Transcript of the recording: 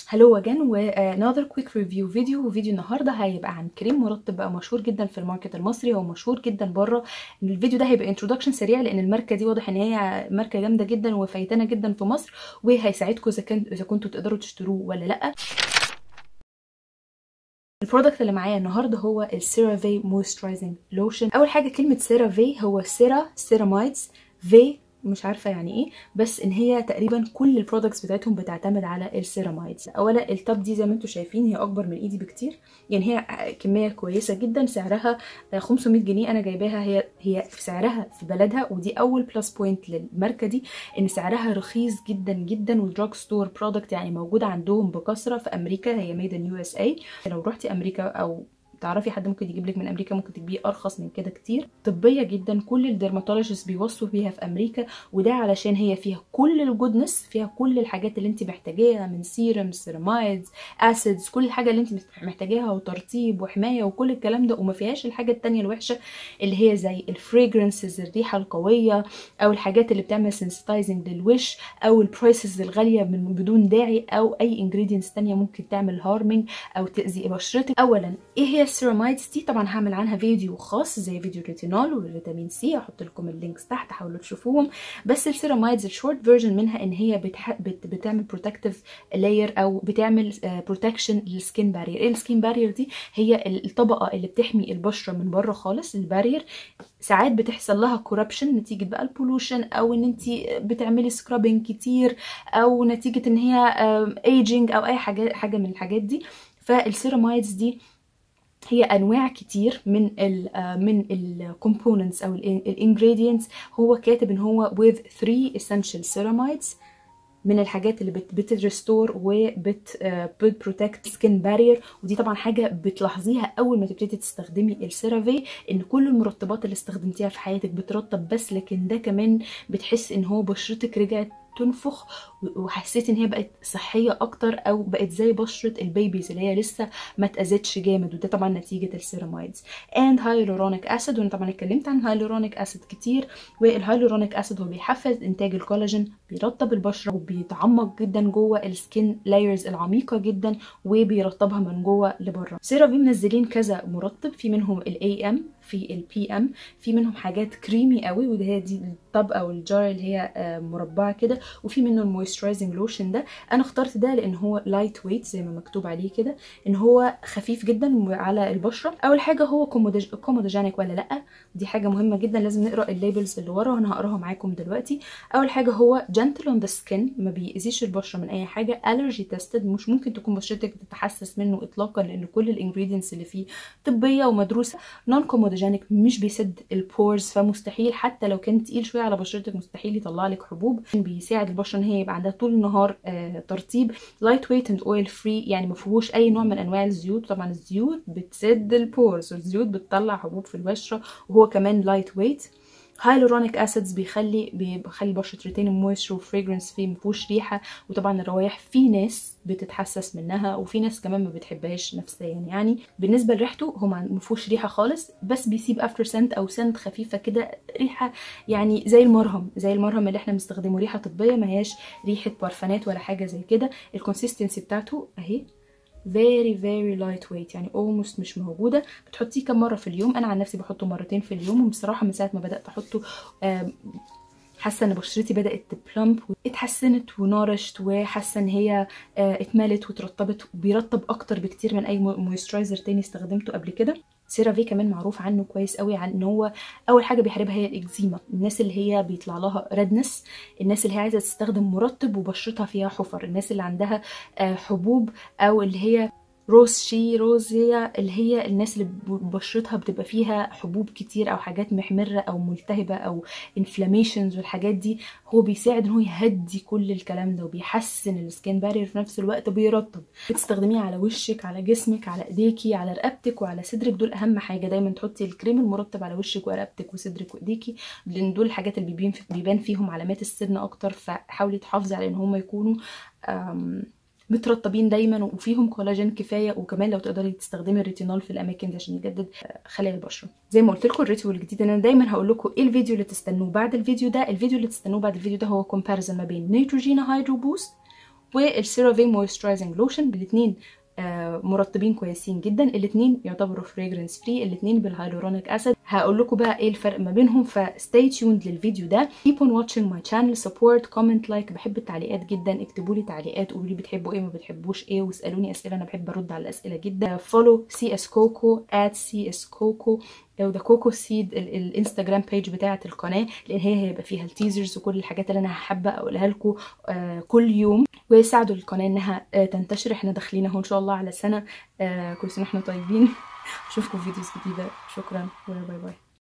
هلو again و another quick review فيديو وفيديو النهارده هيبقى عن كريم مرطب بقى مشهور جدا في الماركت المصري هو مشهور جدا بره الفيديو ده هيبقى introduction سريع لان الماركه دي واضح ان هي ماركه جامده جدا وفايتانه جدا في مصر وهيساعدكم اذا كان اذا كنتوا تقدروا تشتروه ولا لا البرودكت اللي معايا النهارده هو السيرافي مويسترايزنج لوشن اول حاجه كلمه سيرافي هو سيرا سيرامايدز في مش عارفه يعني ايه بس ان هي تقريبا كل البرودكتس بتاعتهم بتعتمد على السيرامايدز اولا التاب دي زي ما انتم شايفين هي اكبر من ايدي بكتير يعني هي كميه كويسه جدا سعرها 500 جنيه انا جايباها هي هي في سعرها في بلدها ودي اول بلس بوينت للماركه دي ان سعرها رخيص جدا جدا ودراج ستور برودكت يعني موجوده عندهم بكثره في امريكا هي ميد ان يو اس اي لو رحتي امريكا او تعرفي حد ممكن يجيب لك من امريكا ممكن تجيبيه ارخص من كده كتير طبيه جدا كل الدرماتولوجيست بيوصوا بيها في امريكا وده علشان هي فيها كل الجودنس فيها كل الحاجات اللي انت محتاجاها من سيرم سيرامايدز اسيدز كل الحاجه اللي انت محتاجاها وترطيب وحمايه وكل الكلام ده وما فيهاش الحاجه التانية الوحشه اللي هي زي الفريجرنسز الريحه القويه او الحاجات اللي بتعمل سنسيتايزنج للوش او البرايسز الغاليه من بدون داعي او اي انجريدينتس تانية ممكن تعمل هارمنج او تاذي بشرتك اولا ايه هي السيرامايدز دي طبعا هعمل عنها فيديو خاص زي فيديو الريتينول والفيتامين سي هحط لكم اللينكس تحت حاولوا تشوفوهم بس السيرامايدز الشورت فيرجن منها ان هي بتح... بت... بتعمل بروتكتيف لاير او بتعمل بروتكشن للسكين بارير ايه السكين بارير دي هي الطبقه اللي بتحمي البشره من بره خالص البارير ساعات بتحصل لها كوربشن نتيجه بقى البولوشن او ان انت بتعملي سكرابنج كتير او نتيجه ان هي ايجينج او اي حاجه حاجه من الحاجات دي فالسيرامايدز دي هي انواع كتير من ال من الكومبوننتس او الانجريدينتس هو كاتب ان هو with 3 essential ceramides من الحاجات اللي بت بتريستور وبت بتبروتكت سكين بارير ودي طبعا حاجه بتلاحظيها اول ما تبتدي تستخدمي السيرافي ان كل المرطبات اللي استخدمتيها في حياتك بترطب بس لكن ده كمان بتحس ان هو بشرتك رجعت تنفخ وحسيت ان هي بقت صحيه اكتر او بقت زي بشره البيبيز اللي هي لسه ما اتاذتش جامد وده طبعا نتيجه السيرامايدز اند هايلورونيك اسيد وانا طبعا اتكلمت عن هايلورونيك اسيد كتير والهايلورونيك اسيد هو بيحفز انتاج الكولاجين بيرطب البشره وبيتعمق جدا جوه السكين لايرز العميقه جدا وبيرطبها من جوه لبره سيرافي منزلين كذا مرطب في منهم الاي ام في البي ام في منهم حاجات كريمي قوي وده هي دي الطب او الجار اللي هي مربعه كده وفي منه المويسترايزنج لوشن ده انا اخترت ده لان هو لايت ويت زي ما مكتوب عليه كده ان هو خفيف جدا على البشره اول حاجه هو كومودوجينيك ولا لا دي حاجه مهمه جدا لازم نقرا الليبلز اللي ورا وانا هقراها معاكم دلوقتي اول حاجه هو جنتل اون ذا سكين ما بيأذيش البشره من اي حاجه الرجي تيستد مش ممكن تكون بشرتك تتحسس منه اطلاقا لان كل الانجريدينتس اللي فيه طبيه ومدروسه نون كومودوجينيك مش بيسد البورز فمستحيل حتى لو كان تقيل شويه على بشرتك مستحيل يطلع لك حبوب بيساعد البشره ان هي يبقى عندها طول النهار آه ترطيب لايت ويت اند اويل فري يعني ما فيهوش اي نوع من انواع الزيوت طبعا الزيوت بتسد البورز والزيوت بتطلع حبوب في البشره وهو كمان لايت ويت هايلورونيك اسيدز بيخلي بيخلي البشره ريتين مويستر وفريجرنس فيه مفيهوش ريحه وطبعا الروايح في ناس بتتحسس منها وفي ناس كمان ما بتحبهاش نفسيا يعني بالنسبه لريحته هو ما فيهوش ريحه خالص بس بيسيب افتر سنت او سنت خفيفه كده ريحه يعني زي المرهم زي المرهم اللي احنا بنستخدمه ريحه طبيه ما هياش ريحه بارفانات ولا حاجه زي كده الكونسيستنسي بتاعته اهي very very light weight يعني almost مش موجودة بتحطيه كم مرة في اليوم أنا عن نفسي بحطه مرتين في اليوم وبصراحة من ساعة ما بدأت أحطه حاسه ان بشرتي بدات تبلمب اتحسنت ونارشت وحاسه ان هي اتملت وترطبت وبيرطب اكتر بكتير من اي مويسترايزر تاني استخدمته قبل كده سيرافي كمان معروف عنه كويس قوي عن ان هو اول حاجه بيحاربها هي الاكزيما الناس اللي هي بيطلع لها ريدنس الناس اللي هي عايزه تستخدم مرطب وبشرتها فيها حفر الناس اللي عندها حبوب او اللي هي روز شي روزيا اللي هي الناس اللي بشرتها بتبقى فيها حبوب كتير او حاجات محمره او ملتهبه او انفلاميشنز والحاجات دي هو بيساعد ان هو يهدي كل الكلام ده وبيحسن السكين بارير في نفس الوقت بيرطب بتستخدميه على وشك على جسمك على ايديكي على رقبتك وعلى صدرك دول اهم حاجه دايما تحطي الكريم المرطب على وشك ورقبتك وصدرك وايديكي لان دول الحاجات اللي بيبين بيبان فيهم علامات السن اكتر فحاولي تحافظي على ان هم يكونوا مترطبين دايما وفيهم كولاجين كفايه وكمان لو تقدري تستخدمي الريتينول في الاماكن دي عشان يجدد خلايا البشره زي ما قلت لكم الريتيول الجديد انا دايما هقول لكم ايه الفيديو اللي تستنوه بعد الفيديو ده الفيديو اللي تستنوه بعد الفيديو ده هو كومباريزن ما بين نيتروجينا هايدرو بوست والسيرافي مويسترايزنج لوشن الاثنين مرطبين كويسين جدا الاثنين يعتبروا فريجرنس فري الاثنين بالهيالورونيك اسيد هقول لكم بقى ايه الفرق ما بينهم فستي تيوند للفيديو ده keep on watching my channel support comment like بحب التعليقات جدا اكتبوا لي تعليقات قولوا لي بتحبوا ايه ما بتحبوش ايه واسالوني اسئله انا بحب ارد على الاسئله جدا follow cs coco at cs coco او ذا كوكو سيد الانستجرام بيج بتاعه القناه لان هي هيبقى فيها التيزرز وكل الحاجات اللي انا حابه اقولها لكم آه كل يوم ويساعدوا القناه انها آه تنتشر احنا داخلين اهو ان شاء الله على سنه آه كل سنه احنا طيبين اشوفكم في فيديوز جديده شكرا وباي باي